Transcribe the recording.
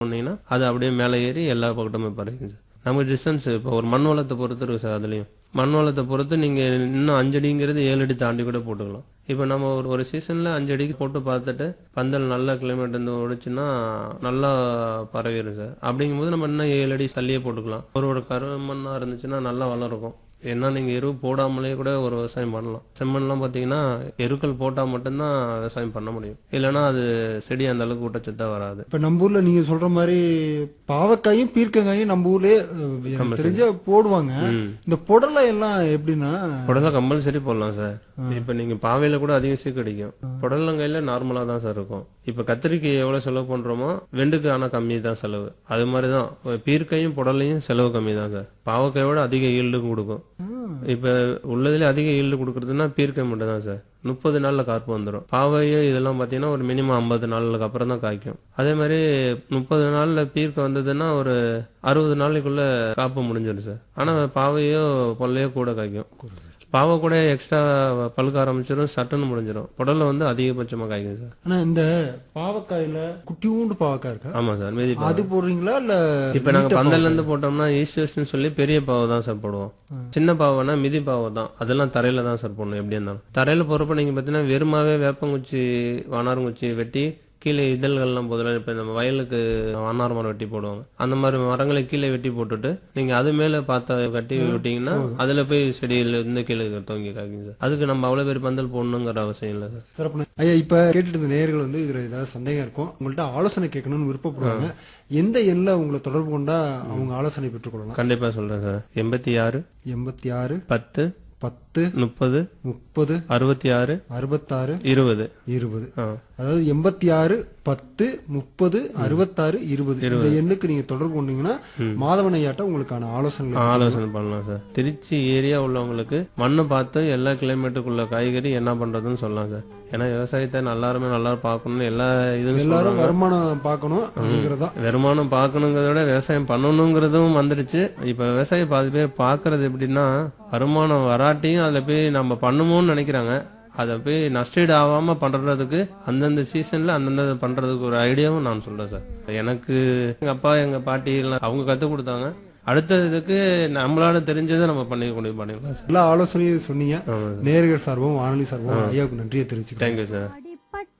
பண்ணீங்கன்னா அது அப்படியே மேலே ஏறி எல்லா பக்கத்துமே பறக்குங்க சார் நமக்கு டிஸ்டன்ஸ் இப்போ ஒரு மண் வளத்தை பொறுத்து இருக்கு சார் அதுலேயும் மண் வளத்தை பொறுத்து நீங்கள் இன்னும் அஞ்சு அடிங்கிறது ஏழு அடி தாண்டி கூட போட்டுக்கலாம் இப்போ நம்ம ஒரு ஒரு சீசனில் அஞ்சு அடிக்கு போட்டு பார்த்துட்டு பந்தல் நல்ல கிளைமேட் இருந்து உடைச்சுன்னா நல்லா பரவிடும் சார் அப்படிங்கும்போது நம்ம இன்னும் ஏழு அடி தள்ளியே போட்டுக்கலாம் ஒரு ஒரு கருமண்ணா இருந்துச்சுன்னா நல்லா வளரும் ஏன்னா நீங்கள் எரு போடாமலே கூட ஒரு விவசாயம் பண்ணலாம் செம்மண்லாம் பார்த்தீங்கன்னா எருக்கள் போட்டால் மட்டும்தான் விவசாயம் பண்ண முடியும் இல்லைன்னா அது செடி அந்த அளவுக்கு ஊட்டச்சத்தா வராது இப்ப நம்ம ஊர்ல நீங்க சொல்ற மாதிரி பாவக்காயும் பீர்க்கங்காயும் நம்ம ஊர்லயே அஹ், எனக்கு தெரிஞ்ச போடுவாங்க இந்த புடலை எல்லாம் எப்படின்னா புடலை கம்பல்சரி போடலாம் சார் இப்ப நீங்க பாவையில கூட அதிகம் சீக்கு அடிக்கும் புடலங்காயில நார்மலா தான் சார் இருக்கும் இப்ப கத்திரிக்காய் எவ்வளவு செலவு பண்றோமோ வெண்டுக்கு ஆனா கம்மி தான் செலவு அது மாதிரிதான் பீர்க்கையும் புடலையும் செலவு கம்மி தான் சார் பாவக்காயோட அதிக ஈல்டு கொடுக்கும் இப்ப உள்ளதுல அதிக ஈல்டு கொடுக்கறதுன்னா பீர்க்காய் மட்டும் தான் சார் முப்பது நாள்ல காப்பு வந்துடும் பாவையோ இதெல்லாம் பாத்தீங்கன்னா ஒரு மினிமம் ஐம்பது நாளுக்கு அப்புறம் தான் காய்க்கும் அதே மாதிரி முப்பது நாள்ல பீர்க்க வந்ததுன்னா ஒரு அறுபது நாளைக்குள்ள காப்பு முடிஞ்சிடும் சார் ஆனா பாவையோ பொல்லையோ கூட காய்க்கும் பாவை கூட எக்ஸ்ட்ரா பழுக்க ஆரம்பிச்சிடும் சட்டுன்னு முடிஞ்சிடும் புடல்ல வந்து அதிகபட்சமா காய்க்கும் சார் ஆனா இந்த பாவக்காயில குட்டியூண்டு பாவக்காய் இருக்கா ஆமா சார் மீதி பாவை. அது போடுறீங்களா இல்ல இப்ப நாங்க பந்தல்ல இருந்து போட்டோம்னா ஈஸ்டர்ஸ்னு சொல்லி பெரிய பாவை தான் சார் போடுவோம் சின்ன பாவைனா மிதி பாவை தான் அதெல்லாம் தரையில தான் சார் போடணும் எப்படி இருந்தாலும் தரையில போறப்ப நீங்க பாத்தீங்கன்னா வெறுமாவே வேப்பங்குச்சி வானாரங்குச்சி வெட்டி கீழே இதழ்கள்லாம் போதெல்லாம் இப்ப நம்ம வயலுக்கு வானார் மரம் வெட்டி போடுவாங்க அந்த மாதிரி மரங்களை கீழே வெட்டி போட்டுட்டு நீங்க அது மேல பார்த்தா கட்டி விட்டீங்கன்னா அதுல போய் செடியில இருந்து கீழே தொங்கி காய்க்கும் சார் அதுக்கு நம்ம அவ்வளவு பேர் பந்தல் போடணுங்கிற அவசியம் இல்லை சார் சிறப்பு ஐயா இப்ப கேட்டுட்டு இருந்த நேயர்கள் வந்து இதுல ஏதாவது சந்தேகம் இருக்கும் உங்கள்ட்ட ஆலோசனை கேட்கணும்னு விருப்பப்படுவாங்க எந்த எண்ணில் உங்களை தொடர்பு கொண்டா அவங்க ஆலோசனை பெற்றுக்கொள்ளலாம் கண்டிப்பா சொல்றேன் சார் எண்பத்தி ஆறு எண்பத்தி ஆறு பத்து பத்து முப்பது முப்பது அறுபத்தி ஆறு அறுபத்தாறு இருபது இருபது ஆ. அதாவது எண்பத்தி ஆறு பத்து முப்பது அறுபத்தாறு இருபது இந்த எண்ணுக்கு நீங்க தொடர்பு கொண்டீங்கன்னா மாதவன் ஐயாட்ட உங்களுக்கான ஆலோசனை ஆலோசனை பண்ணலாம் சார் திருச்சி ஏரியா உள்ளவங்களுக்கு மண்ணை பார்த்து எல்லா கிளைமேட்டுக்குள்ள காய்கறி என்ன பண்றதுன்னு சொல்லலாம் சார் ஏன்னா விவசாயத்தை எல்லாருமே நல்லா பார்க்கணும்னு எல்லா இதுவும் எல்லாரும் வருமானம் பார்க்கணும் அப்படிங்கறதா வருமானம் பார்க்கணுங்கிறத விட விவசாயம் பண்ணணுங்கிறதும் வந்துடுச்சு இப்ப விவசாயம் பாதி பேர் பார்க்கறது எப்படின்னா வருமானம் வராட்டியும் அதுல போய் நம்ம பண்ணுமோன்னு நினைக்கிறாங்க அதை போய் நஷ்டீடு ஆகாம பண்றதுக்கு அந்தந்த சீசன்ல அந்தந்த பண்றதுக்கு ஒரு ஐடியாவும் நான் சொல்றேன் சார் எனக்கு எங்க அப்பா எங்க பாட்டி எல்லாம் அவங்க கத்து கொடுத்தாங்க அடுத்த இதுக்கு நம்மளால தெரிஞ்சதை நம்ம பண்ணி கொண்டு போய் பண்ணிக்கலாம் சார் எல்லா ஆலோசனையும் சொன்னீங்க ஆமா நேர்கள் சார்பும் வானொலி சார்பும் ஐயாவுக்கு நன்றியை தெரிவிச்சுக்கிறேன் தேங்க்யூ சார்